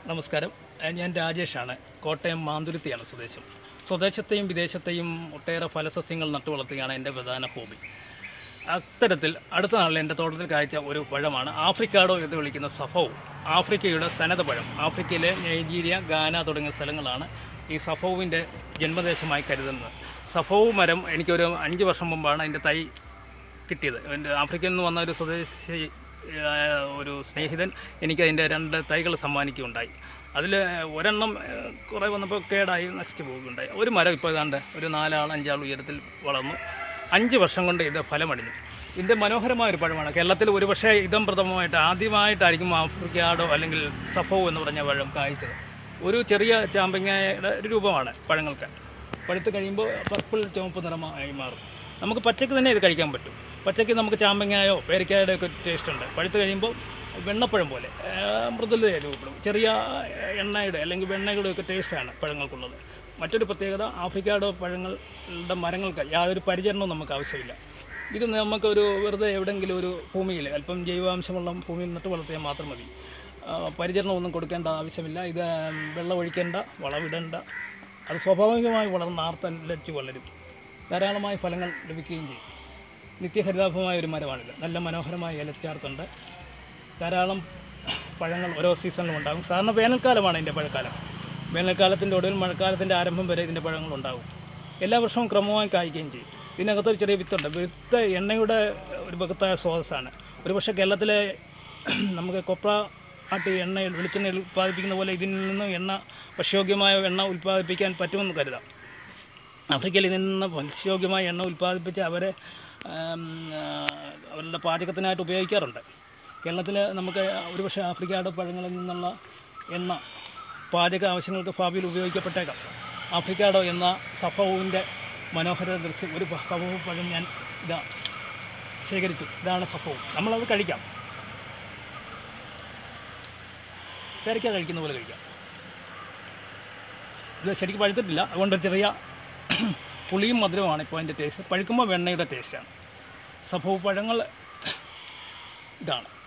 നമസ്കാരം ഏഹ് ഞാൻ രാജേഷാണ് കോട്ടയം മാന്തുരുത്തിയാണ് സ്വദേശം സ്വദേശത്തെയും വിദേശത്തെയും ഒട്ടേറെ ഫലസസ്യങ്ങൾ നട്ടുവളർത്തുകയാണ് എൻ്റെ പ്രധാന ഹോബി അത്തരത്തിൽ അടുത്ത നാളിൽ എൻ്റെ തോട്ടത്തിൽ കായ്ച്ച ഒരു പഴമാണ് ആഫ്രിക്കാഡോ എന്ന് വിളിക്കുന്ന സഫവും ആഫ്രിക്കയുടെ തനത് പഴം ആഫ്രിക്കയിലെ നൈജീരിയ ഗാന തുടങ്ങിയ സ്ഥലങ്ങളാണ് ഈ സഫോവിൻ്റെ ജന്മദേശമായി കരുതുന്നത് സഫോവ് മരം എനിക്കൊരു അഞ്ച് വർഷം മുമ്പാണ് അതിൻ്റെ തൈ കിട്ടിയത് എൻ്റെ ആഫ്രിക്കയിൽ നിന്ന് വന്ന ഒരു സ്വദേശി ആ, ഒരു സ്നേഹിതൻ എനിക്ക് അതിൻ്റെ രണ്ട് തൈകൾ സമ്മാനിക്കുകയുണ്ടായി അതിൽ ഒരെണ്ണം ആ, കുറേ വന്നപ്പോൾ കേടായി നശിച്ചു പോവുകയുണ്ടായി ഒരു മരം ഇപ്പോൾ ഏതാണ്ട് ഒരു നാലാൾ അഞ്ചാൾ ഉയരത്തിൽ വളർന്നു അഞ്ച് വർഷം കൊണ്ട് ഇത് ഫലമടിഞ്ഞു ഇതിൻ്റെ മനോഹരമായ ഒരു പഴമാണ് കേരളത്തിൽ ഒരുപക്ഷേ ഇതം പ്രഥമമായിട്ട് ആദ്യമായിട്ടായിരിക്കും ആഫ്രിക്കാഡോ അല്ലെങ്കിൽ സഫോ എന്ന് പറഞ്ഞ പഴം കായ്ച്ചത് ഒരു ചെറിയ ചാമ്പങ്ങയുടെ ഒരു രൂപമാണ് പഴങ്ങൾക്ക് പഴുത്ത് കഴിയുമ്പോൾ പർപ്പിൾ ചുവപ്പ് നിറമായി മാറും നമുക്ക് പച്ചക്ക് തന്നെ ഇത് കഴിക്കാൻ പറ്റും പച്ചക്ക് നമുക്ക് ചാമ്പങ്ങയോ പേരക്കായുടെ ഒക്കെ ടേസ്റ്റ് ഉണ്ട് പഴുത്ത് കഴിയുമ്പോൾ വെണ്ണപ്പഴം പോലെ ആ, മൃദുലത രൂപപ്പെടും ചെറിയ എണ്ണയുടെ അല്ലെങ്കിൽ വെണ്ണയുടെ ഒക്കെ ടേസ്റ്റാണ് പഴങ്ങൾക്കുള്ളത് മറ്റൊരു പ്രത്യേകത ആഫ്രിക്കയുടെ പഴങ്ങളുടെ മരങ്ങൾക്ക് യാതൊരു പരിചരണവും നമുക്ക് ആവശ്യമില്ല ഇത് നമുക്കൊരു വെറുതെ എവിടെയെങ്കിലും ഒരു ഭൂമിയിൽ അല്പം ജൈവാംശമുള്ള ഭൂമിയിൽ നട്ട് വളർത്തിയാൽ മാത്രം മതി ആ, പരിചരണമൊന്നും കൊടുക്കേണ്ട ആവശ്യമില്ല ഇത് വെള്ളം ഒഴിക്കേണ്ട വളമിടേണ്ട അത് സ്വാഭാവികമായി വളർന്ന് ആർത്തലച്ച് വളരും ധാരാളമായ ഫലങ്ങൾ ലഭിക്കുകയും ചെയ്യും നിത്യഹരിതാഭമായ ഒരു മരമാണിത് നല്ല മനോഹരമായ ഇലച്ചാർത്തുണ്ട് ധാരാളം പഴങ്ങൾ ഓരോ സീസണിലും ഉണ്ടാകും സാധാരണ വേനൽക്കാലമാണ് ഇതിൻ്റെ പഴക്കാലം വേനൽക്കാലത്തിൻ്റെ ഒടുവിൽ മഴക്കാലത്തിൻ്റെ ആരംഭം വരെ ഇതിൻ്റെ പഴങ്ങളുണ്ടാകും എല്ലാ വർഷവും ക്രമമായി കായ്ക്കുകയും ചെയ്യും ഇതിനകത്തൊരു ചെറിയ വിത്തുണ്ട് വിത്ത് എണ്ണയുടെ ഒരു ബഹത്തായ സ്രോതസ്സാണ് ഒരുപക്ഷെ കേരളത്തിലെ നമുക്ക് കൊപ്ര ആട്ടി എണ്ണ വെളിച്ചെണ്ണ ഉൽപ്പാദിപ്പിക്കുന്ന പോലെ ഇതിൽ നിന്നും എണ്ണ ഭക്ഷ്യോഗ്യമായ എണ്ണ ഉൽപ്പാദിപ്പിക്കാൻ പറ്റുമെന്ന് കരുതാം ആഫ്രിക്കയിൽ ഇതിൽ നിന്ന് ഭക്ഷ്യോഗ്യമായ എണ്ണ ഉൽപ്പാദിപ്പിച്ച് അവരെ ആം, ആ, അവരുടെ പാചകത്തിനായിട്ട് ഉപയോഗിക്കാറുണ്ട് കേരളത്തിൽ നമുക്ക് ഒരുപക്ഷെ ആഫ്രിക്കയുടെ പഴങ്ങളിൽ നിന്നുള്ള എണ്ണ പാചക ആവശ്യങ്ങൾക്ക് ഭാവിയിൽ ഉപയോഗിക്കപ്പെട്ടേക്കാം ആഫ്രിക്കാഡോ എന്ന സഫവുവിൻ്റെ മനോഹര ദൃശ്യം ഒരു സഫവ് പഴം ഞാൻ ഇതാ ശേഖരിച്ചു ഇതാണ് സഫവും നമ്മളത് കഴിക്കാം പേരയ്ക്ക കഴിക്കുന്ന പോലെ കഴിക്കാം ഇത് ശരിക്കും പഴുത്തിട്ടില്ല അതുകൊണ്ട് ചെറിയ പുളിയും മധുരവുമാണ് ഇപ്പോൾ അതിൻ്റെ ടേസ്റ്റ് പഴുക്കുമ്പോൾ വെണ്ണയുടെ ടേസ്റ്റാണ് സഫവ് പഴങ്ങൾ ഇതാണ്